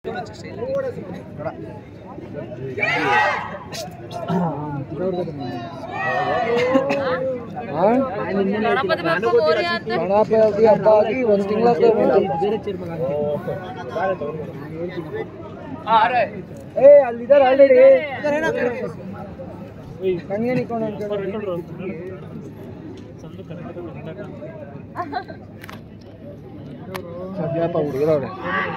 ಗಣಪತಿ ಬಪ್ಪ ಮೋರ್ಯ ಅಂತ ಗಣಪತಿ ಹಬ್ಬ ಆಗಿ ಒಂದು ತಿಂಗಳ ಏ ಅಲ್ಲಿದ್ದಾರೆ ಆಲ್ರೆಡಿ ಕಣ್ಗೇನಿಕೊಂಡು ಸದ್ಯಪ್ಪ ಹುಡುಗರವ್ರೆ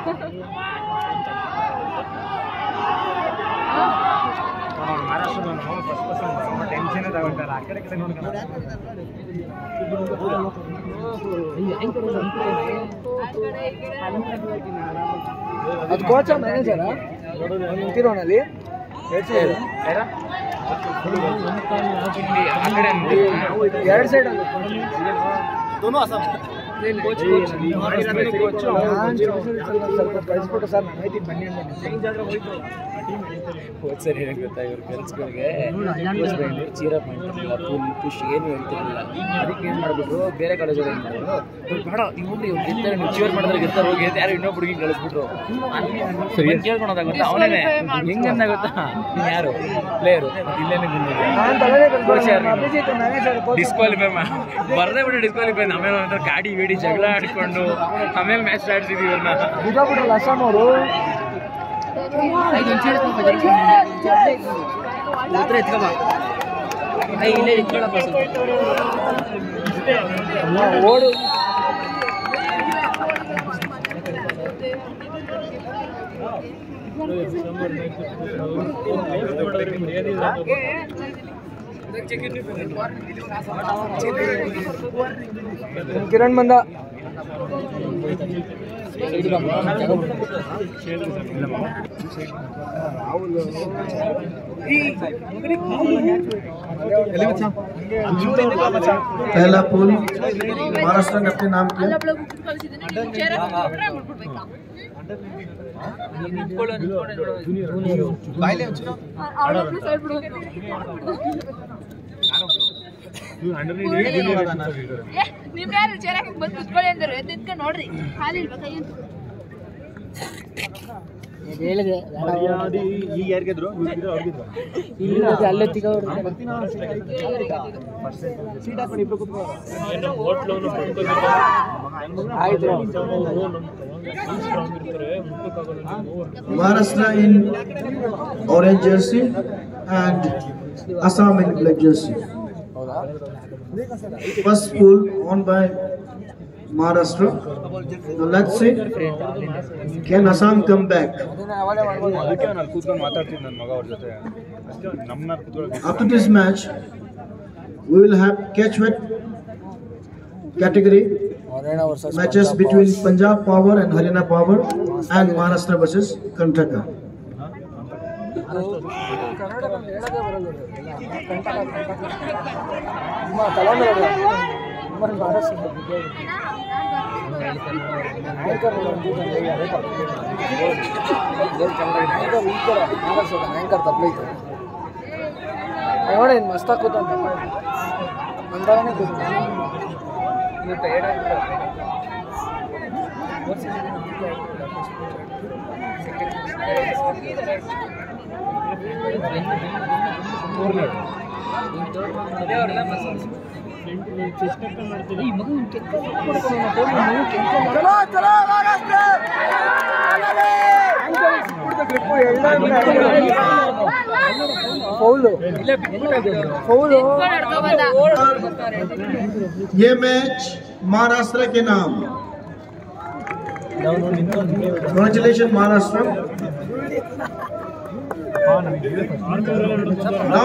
ಅದು ಕೋಚ ಮ್ಯಾನೇಜರಾ ನಿಂತಿರೋನಲ್ಲಿ ಎರಡು ಸೈಡ್ ಸ್ವಲ್ಪ ಕಳಿಸ್ಬಿಟ್ಟು ಸರ್ ನಾನು ಐತಿ ಬನ್ನಿ ಹೋದ್ಸರಿ ಏನಕ್ಕೆ ಗೊತ್ತಾ ಇವ್ರ ಕೆಲ್ಸಗಳಿಗೆ ಚೀರ ಮಾಡ್ತಿರ್ಲಿಲ್ಲ ಫುಲ್ ಪುಷ್ ಏನು ಹೇಳ್ತಿರ್ಲಿಲ್ಲ ಅದಕ್ಕೆ ಏನು ಮಾಡ್ಬಿಟ್ರು ಬೇರೆ ಕಾಲೇಜಲ್ಲಿ ಏನು ಮಾಡಿದ್ರು ಇವ್ರು ಬೇಡ ನೀವು ಹೋಗ್ಲಿ ಇವ್ರು ಗೆಲ್ತಾರೆ ನೀವು ಚೀರ್ ಮಾಡಿದ್ರೆ ಗೆಲ್ತಾರೆ ಹೋಗಿ ಅಂತ ಯಾರು ಇನ್ನೊಬ್ಬ ಹುಡುಗಿ ಕಳಿಸ್ಬಿಟ್ರು ಸರಿ ಕೇಳ್ಕೊಳೋದಾಗ ಗೊತ್ತಾ ಅವನೇನೆ ಹೆಂಗಂದ ಗೊತ್ತಾ ನೀನು ಯಾರು ಪ್ಲೇಯರು ಇಲ್ಲೇನೆ ನಾನು ತಲೆನೇ ಕೋಚ್ ಯಾರು ಕಲ್ತ್ಕೊಂಡು ಅಭಿಜಿತ್ ಮ್ಯಾನೇಜರ್ ಕೋಚ್ ಡಿಸ್ಕ್ವಾಲಿಫೈ ಬರ್ದೇ ಬಿಟ್ಟು ಡಿಸ್ಕ್ವಾಲಿಫೈ ಆಮೇಲೆ ಒಂಥರ ಗಾಡಿ ಬೇಡಿ ಜಗಳ ಆಡ್ಕೊಂಡು ಆಮೇಲೆ ಮ್ಯಾಚ್ ಆಡ್ತಿದ್ವಿ ಇವ್ರನ್ನ ಬಿದ್ದೋಗ್ಬಿಟ್ರಲ್ಲ ಅಸ್ಸಾಂ ಅವರು ಓಡು ಕಿರಣ್ ಬಂದ पहला पुल महाराष्ट्र ने अपने नाम किया ಅಲ್ಲೊಬ್ಳು ಹುಡುಗ ಕಳ್ಸಿದ್ದೀನಿ ಚೇರ್ ಹಾಕ್ಬಿಟ್ರೆ ಬಿಟ್ಬಿಡ್ಬೇಕಾ ಅವಳೊಬ್ಳು ಸೈಡ್ ಬಿಡ್ಬೇಕು ಏ, ನಿಮ್ ಯಾರು ಚೇರ್ ಹಾಕಿ ಬಂದು ಕುತ್ಕೊಳ್ಳಿ ಅಂದರು ಎದ್ದು ನಿಂತ್ಕೊಂಡು ನೋಡ್ರಿ ಖಾಲಿ ಇಲ್ವಾ ಕೈ ಅಂತ ಹೇಳಿದೆ ಈಗ ಯಾರಿಗೆದ್ರು ಅಲ್ಲೇ ತಿಗೋ ಆಯ್ತು Maharashtra in orange jersey and Assam in black jersey. First pool won by Maharashtra. Now let's see, can Assam come back? ಅದಕ್ಕೆ ನಾನು ಅಲ್ಲಿ ಕೂತ್ಕೊಂಡು ಮಾತಾಡ್ತೀನಿ ನನ್ನ ಮಗ ಅವ್ರ ಜೊತೆ ಅಷ್ಟೇ ನಮ್ಮನ್ನ ಕೂತ್ಕೊಳ್ಳೋಕೆ After this match, we will have catch weight category matches between Punjab Power and Haryana Power and Maharashtra versus Karnataka. ಹೇಳೋದೇ ಬರಲ್ಲ ನಿಮ್ಮ ತಲೆಮೇಲೆ ನಿಮ್ಮ ಮಹಾರಾಷ್ಟ್ರ ಆಂಕರ್ ಆಂಕರ್ ತಪ್ಪೈತೆ ನೋಡಿ ಮಸ್ತ ಕೂತಂತ ಅಂದಾಗನೇ ಕೂತ ಫೌಲು ಫೌಲು ये मैच महाराष्ट्र के नाम Congratulations Maharashtra. Now